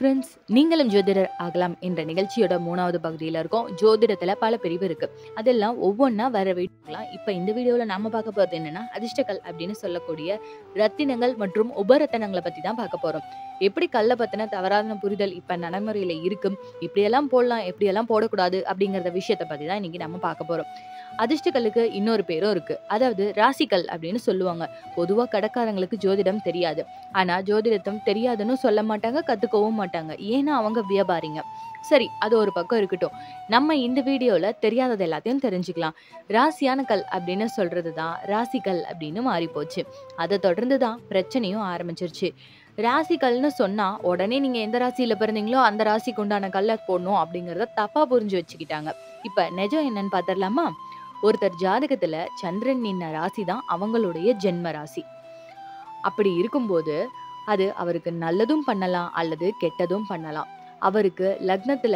Friends நீங்களும் ஜோதிடர் ஆகலாம் என்ற நிகழ்ச்சியோட மூணாவது பகுதியில் இருக்கோம் ஜோதிடத்தில் பல பிரிவு இருக்கு அதெல்லாம் ஒவ்வொன்றா வர வீட்டுக்கலாம் இப்போ இந்த வீடியோவில் நாம பார்க்க போகிறது என்னன்னா அதிர்ஷ்டக்கல் அப்படின்னு சொல்லக்கூடிய ரத்தினங்கள் மற்றும் உபரத்தினங்களை பற்றி தான் பார்க்க போகிறோம் எப்படி கல்லை பற்றின தவறான புரிதல் இப்போ நடைமுறையில் இருக்கும் இப்படியெல்லாம் போடலாம் எப்படியெல்லாம் போடக்கூடாது அப்படிங்கிறத விஷயத்தை பற்றி தான் இன்னைக்கு நம்ம பார்க்க போகிறோம் அதிர்ஷ்டக்கல்லுக்கு இன்னொரு பேரும் இருக்கு அதாவது ராசிக்கல் அப்படின்னு சொல்லுவாங்க பொதுவாக கடைக்காரங்களுக்கு ஜோதிடம் தெரியாது ஆனா ஜோதிடத்தம் தெரியாதுன்னு சொல்ல மாட்டாங்க கத்துக்கவும் மாட்டாங்க ஏன்னா அவங்க வியாபாரிங்க சரி அது ஒரு பக்கம் இருக்கட்டும் நம்ம இந்த வீடியோல தெரியாதது எல்லாத்தையும் தெரிஞ்சுக்கலாம் ராசியான கல் அப்படின்னு சொல்றது தான் ராசிக்கல் அப்படின்னு மாறி போச்சு அதை தொடர்ந்து தான் பிரச்சனையும் ஆரம்பிச்சிருச்சு ராசிக்கல்னு சொன்னா உடனே நீங்க எந்த ராசியில பிறந்தீங்களோ அந்த ராசிக்கு உண்டான கல்லை போடணும் அப்படிங்கறத தப்பா புரிஞ்சு வச்சுக்கிட்டாங்க இப்ப நிஜம் என்னன்னு பாத்திரலாமா ஒருத்தர் ஜாதகத்துல சந்திரன் நின்ன ராசி தான் அவங்களுடைய ஜென்ம ராசி அப்படி இருக்கும்போது அது அவருக்கு நல்லதும் பண்ணலாம் அல்லது கெட்டதும் பண்ணலாம் அவருக்கு லக்னத்துல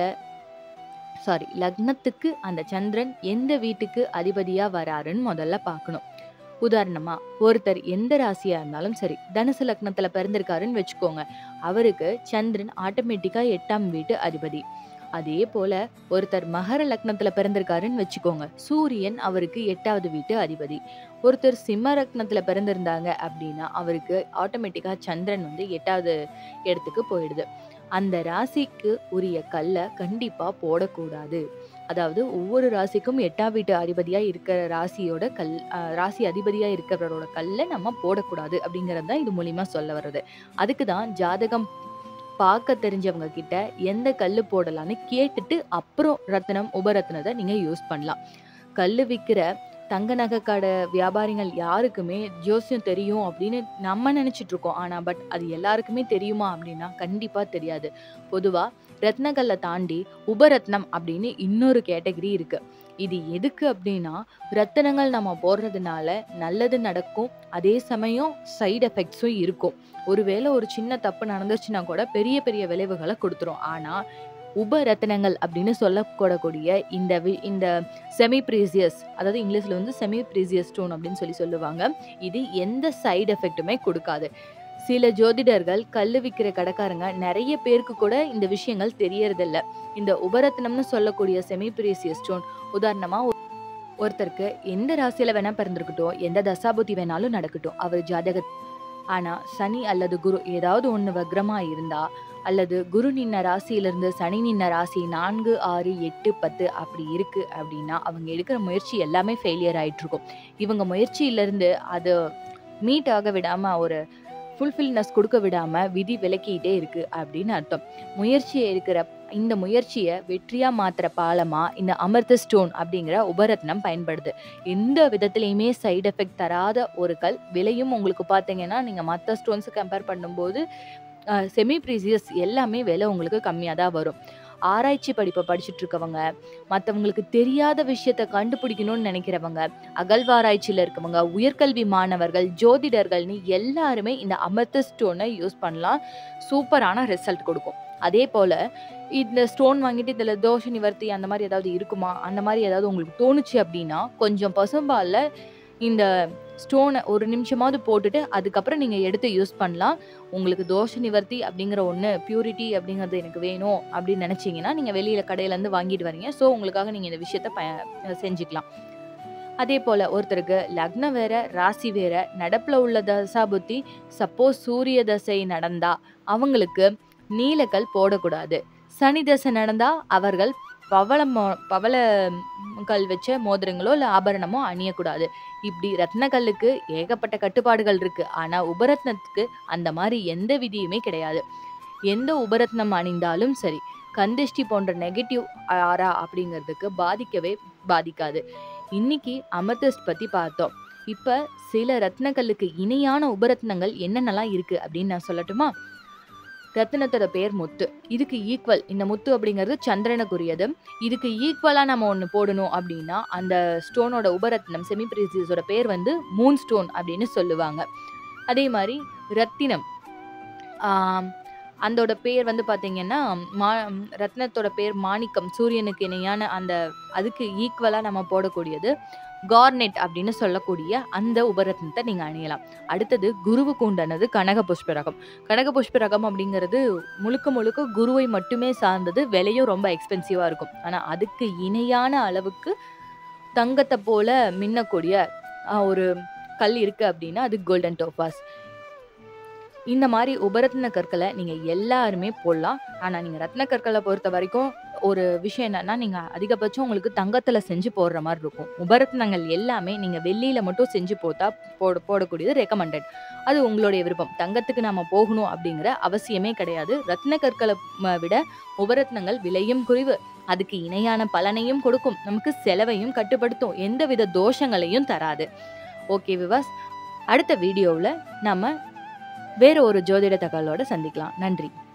சாரி லக்னத்துக்கு அந்த சந்திரன் எந்த வீட்டுக்கு அதிபதியா வராருன்னு முதல்ல பார்க்கணும் உதாரணமா ஒருத்தர் எந்த ராசியா இருந்தாலும் சரி தனுசு லக்னத்துல பிறந்திருக்காருன்னு வச்சுக்கோங்க அவருக்கு சந்திரன் ஆட்டோமேட்டிக்கா எட்டாம் வீட்டு அதிபதி அதே போல ஒருத்தர் மகர லக்னத்துல பிறந்திருக்காருன்னு வச்சுக்கோங்க சூரியன் அவருக்கு எட்டாவது வீட்டு அதிபதி ஒருத்தர் சிம்ம லக்னத்துல பிறந்திருந்தாங்க அப்படின்னா அவருக்கு ஆட்டோமேட்டிக்கா சந்திரன் வந்து எட்டாவது இடத்துக்கு போயிடுது அந்த ராசிக்கு உரிய கல்லை கண்டிப்பா போடக்கூடாது அதாவது ஒவ்வொரு ராசிக்கும் எட்டாம் வீட்டு அதிபதியா இருக்கிற ராசியோட கல் அஹ், ராசி அதிபதியா இருக்கிறவரோட கல்லை நம்ம போடக்கூடாது அப்படிங்கறது தான் இது மூலியமா சொல்ல வர்றது அதுக்கு தான் ஜாதகம் பார்க்க தெரிஞ்சவங்க கிட்ட எந்த கல் போடலான்னு கேட்டுட்டு அப்புறம் ரத்தினம் உபரத்தினத்தை நீங்க யூஸ் பண்ணலாம் கல் விற்கிற தங்க நகை கடை வியாபாரிகள் யாருக்குமே ஜோசியம் தெரியும் அப்படின்னு நம்ம நினைச்சிட்டு இருக்கோம் ஆனா பட் அது எல்லாருக்குமே தெரியுமா அப்படின்னா கண்டிப்பா தெரியாது பொதுவா ரத்னக்கல்லை தாண்டி உபரத்னம் அப்படின்னு இன்னொரு கேட்டகரி இருக்கு இது எதுக்கு அப்படின்னா ரத்தினங்கள் நம்ம போடுறதுனால நல்லது நடக்கும் அதே சமயம் சைடு எஃபெக்ட்ஸும் இருக்கும் ஒருவேளை ஒரு சின்ன தப்பு நடந்துச்சுன்னா கூட பெரிய பெரிய விளைவுகளை கொடுத்துரும் ஆனா உபரத்தினங்கள் அப்படின்னு சொல்லக்கூடக்கூடிய இந்த வி- இந்த செமி ப்ரீசியஸ் அதாவது இங்கிலீஷ்ல வந்து செமி ப்ரீசியஸ் ஸ்டோன் அப்படின்னு சொல்லி சொல்லுவாங்க இது எந்த சைடு எஃபெக்ட்டுமே கொடுக்காது சில ஜோதிடர்கள் கல் விற்கிற கடைக்காரங்க நிறைய பேருக்கு கூட இந்த விஷயங்கள் தெரியறதில்ல இந்த உபரத்னம்னு சொல்லக்கூடிய செமி ப்ரீசியஸ் ஸ்டோன் உதாரணமா ஒரு- ஒருத்தருக்கு எந்த ராசியில வேணா பிறந்திருக்கட்டும் எந்த தசாபுத்தி வேணாலும் நடக்கட்டும் அவர் ஜாதக ஆனா சனி அல்லது குரு ஏதாவது ஒண்ணு வக்ரமா இருந்தா அல்லது குரு நின்ன ராசியிலிருந்து சனி நின்ன ராசி நான்கு ஆறு எட்டு பத்து அப்படி இருக்கு அப்படின்னா அவங்க எடுக்கிற முயற்சி எல்லாமே ஃபெயிலியர் ஆயிட்டு இருக்கும் இவங்க முயற்சியிலிருந்து அதை மீட் ஆக விடாம ஒரு ஃபுல்ஃபில்னஸ் கொடுக்க விடாம விதி விலக்கிட்டே இருக்கு அப்படின்னு அர்த்தம் முயற்சியை இருக்கிற இந்த முயற்சியை வெற்றியா மாத்துற பாலமா இந்த அமிர்த ஸ்டோன் அப்படிங்கிற உபரத்னம் பயன்படுது எந்த விதத்துலையுமே சைடு எஃபெக்ட் தராத ஒரு கல் விலையும் உங்களுக்கு பார்த்தீங்கன்னா நீங்க மற்ற ஸ்டோன்ஸை கம்பேர் பண்ணும்போது செமி ப்ரீசியஸ் எல்லாமே விலை உங்களுக்கு கம்மியாக தான் வரும் ஆராய்ச்சி படிப்பை படிச்சுட்டு இருக்கவங்க மற்றவங்களுக்கு தெரியாத விஷயத்த கண்டுபிடிக்கணும்னு நினைக்கிறவங்க அகழ்வாராய்ச்சியில் இருக்கவங்க உயர்கல்வி மாணவர்கள் ஜோதிடர்கள்னு எல்லாருமே இந்த அமிர்த ஸ்டோனை யூஸ் பண்ணலாம் சூப்பரான ரிசல்ட் கொடுக்கும் அதே போல் இந்த ஸ்டோன் வாங்கிட்டு இதில் தோஷ நிவர்த்தி அந்த மாதிரி ஏதாவது இருக்குமா அந்த மாதிரி ஏதாவது உங்களுக்கு தோணுச்சு அப்படின்னா கொஞ்சம் பசும்பாலில் இந்த ஸ்டோனை ஒரு நிமிஷமாவது போட்டுட்டு அதுக்கப்புறம் நீங்கள் எடுத்து யூஸ் பண்ணலாம் உங்களுக்கு தோஷ நிவர்த்தி அப்படிங்கிற ஒன்று பியூரிட்டி அப்படிங்கிறது எனக்கு வேணும் அப்படின்னு நினச்சிங்கன்னா நீங்கள் வெளியில் கடையிலேருந்து வாங்கிட்டு வரீங்க ஸோ உங்களுக்காக நீங்கள் இந்த விஷயத்த ப செஞ்சுக்கலாம் அதே போல் ஒருத்தருக்கு லக்னம் வேற ராசி வேற நடப்பில் உள்ள தசாபுத்தி சப்போஸ் சூரிய தசை நடந்தா அவங்களுக்கு நீலக்கல் போடக்கூடாது சனி தசை நடந்தா அவர்கள் பவள மோ பவள கல் வச்ச மோதிரங்களோ இல்லை ஆபரணமோ அணியக்கூடாது இப்படி ரத்னக்கல்லுக்கு ஏகப்பட்ட கட்டுப்பாடுகள் இருக்கு ஆனா உபரத்னத்துக்கு அந்த மாதிரி எந்த விதியுமே கிடையாது எந்த உபரத்னம் அணிந்தாலும் சரி கந்திஷ்டி போன்ற நெகட்டிவ் ஆரா அப்படிங்கிறதுக்கு பாதிக்கவே பாதிக்காது இன்னைக்கு அமர்தஸ்ட் பத்தி பார்த்தோம் இப்ப சில ரத்னக்கல்லுக்கு இணையான உபரத்னங்கள் என்னென்னலாம் இருக்கு அப்படின்னு நான் சொல்லட்டுமா ரத்தினத்தோட பேர் முத்து இதுக்கு ஈக்குவல் இந்த முத்து அப்படிங்கிறது சந்திரனுக்குரியது இதுக்கு ஈக்குவலாக நம்ம ஒன்று போடணும் அப்படின்னா அந்த ஸ்டோனோட உபரத்னம் செமி பிரீசியஸோட பேர் வந்து மூன் ஸ்டோன் அப்படின்னு சொல்லுவாங்க அதே மாதிரி ரத்தினம் ஆம், அதோட பேர் வந்து பார்த்தீங்கன்னா, மா ரத்னத்தோட பேர் மாணிக்கம். சூரியனுக்கு இணையான அந்த அதுக்கு ஈக்குவலா நம்ம போடக்கூடியது. கார்னெட் அப்படின்னு சொல்லக்கூடிய அந்த உபரத்னத்த நீங்க அணியலாம். அடுத்தது குருவுக்கு உண்டானது கனக புஷ்பராகம். கனக புஷ்பராகம் அப்படிங்கிறது முழுக்க முழுக்க குருவை மட்டுமே சார்ந்தது. விலையும் ரொம்ப எக்ஸ்பென்சிவா இருக்கும். ஆனா அதுக்கு இணையான அளவுக்கு தங்கத்த போல மின்னக்கூடிய அ ஒரு கல் இருக்கு அப்படின்னா, அது கோல்டன் டோபாஸ். இந்த மாரி உபரத்ன கற்கள நீங்க எல்லாருமே போடலாம். ஆனா நீங்க ரத்ன கற்கள பொறுத்தவரைக்கும் ஒரு விஷயம் என்னன்னா, நீங்க அதிகபட்சம் உங்களுக்கு தங்கத்துல செஞ்சு போடுற மாரி இருக்கும். உபரத்னங்கள் எல்லாமே நீங்க வெள்ளியில மட்டும் செஞ்சு போட்டா போட போடக்கூடியது ரெக்கமெண்டட். அது உங்களுடைய விருப்பம். தங்கத்துக்கு நாம போகணும் அப்படிங்கிற அவசியமே கிடையாது. ரத்ன கற்கள ம விட உபரத்னங்கள் விலையும் குறைவு. அதுக்கு இணையான பலனையும் கொடுக்கும். நமக்கு செலவையும் கட்டுப்படுத்தும். எந்தவித தோஷங்களையும் தராது. Okay viewers. அடுத்த வீடியோவுல நம்ம வேற ஒரு ஜோதிட தகவலோட சந்திக்கலாம். நன்றி.